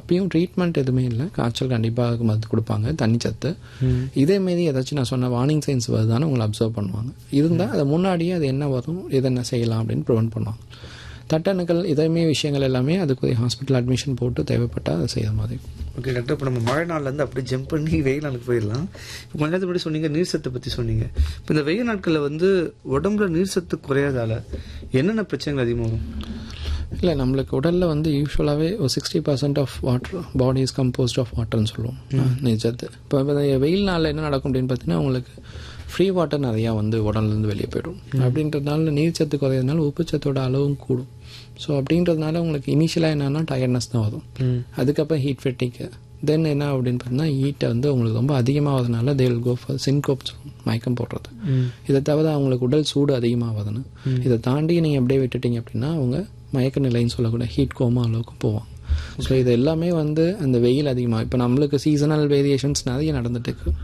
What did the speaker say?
அப்பயும் ட்ரீட்மெண்ட் எதுவுமே இல்லை காய்ச்சல் கண்டிப்பாக மருந்து கொடுப்பாங்க தண்ணி சத்து இதே மாரி ஏதாச்சும் நான் சொன்ன வார்னிங் சைன்ஸ் வருதான்னு உங்களை அப்சர்வ் பண்ணுவாங்க இருந்தால் அதை முன்னாடியே அது என்ன வரும் எது என்ன செய்யலாம் அப்படின்னு ப்ரிவென்ட் பண்ணுவாங்க தட்டணுக்கள் இதேமே விஷயங்கள் எல்லாமே அதுக்குரிய ஹாஸ்பிட்டல் அட்மிஷன் போட்டு தேவைப்பட்டால் அதை செய்கிற மாதிரி ஓகே டாக்டர் இப்போ நம்ம மழை நாள்லேருந்து அப்படியே ஜம்ப் பண்ணி வெயில் நாளுக்கு போயிடலாம் இப்போ கொஞ்ச நேரத்துக்கு முன்னாடி சொன்னீங்க நீர் சத்தை பற்றி சொன்னீங்க இப்போ இந்த வெயில் நாட்களில் வந்து உடம்புல நீர் சத்து குறையாதால என்னென்ன பிரச்சனைகள் அதிகமாகும் இல்லை நம்மளுக்கு உடலில் வந்து யூஸ்வலாகவே ஒரு sixty percent of water body is composed of வாட்டர்னு சொல்லுவோம் நிஜத்து இப்போ இப்போ இந்த வெயில் நாளில் என்ன நடக்கும் அப்படின்னு பார்த்தீங்கன்னா உங்களுக்கு ஃப்ரீ வாட்டர் நிறையா வந்து உடம்புலேருந்து வெளியே போயிடும் அப்படின்றதுனால நீர்ச்சத்து குறையிறதுனால உப்புச்சத்தோட அளவும் கூடும் ஸோ அப்படின்றதுனால உங்களுக்கு இனிஷியலாக என்னென்னா டயர்ட்னஸ் தான் வரும் அதுக்கப்புறம் ஹீட் ஃபெட்டிக்கு தென் என்ன அப்படின்னு பார்த்தீங்கன்னா ஹீட்டை வந்து உங்களுக்கு ரொம்ப அதிகமாகிறதுனால தேல் கோ ஃபார் சின்கோப் மயக்கம் போடுறது இதை தவிர அவங்களுக்கு உடல் சூடு அதிகமாகுதுன்னு இதை தாண்டி நீங்கள் அப்படியே விட்டுட்டீங்க அப்படின்னா அவங்க மயக்க நிலைன்னு சொல்லக்கூடிய ஹீட் கோமா அளவுக்கு போவாங்க ஸோ இது எல்லாமே வந்து அந்த வெயில் அதிகமாக இப்போ நம்மளுக்கு சீசனல் வேரியேஷன்ஸ் நிறைய நடந்துட்டு இருக்கு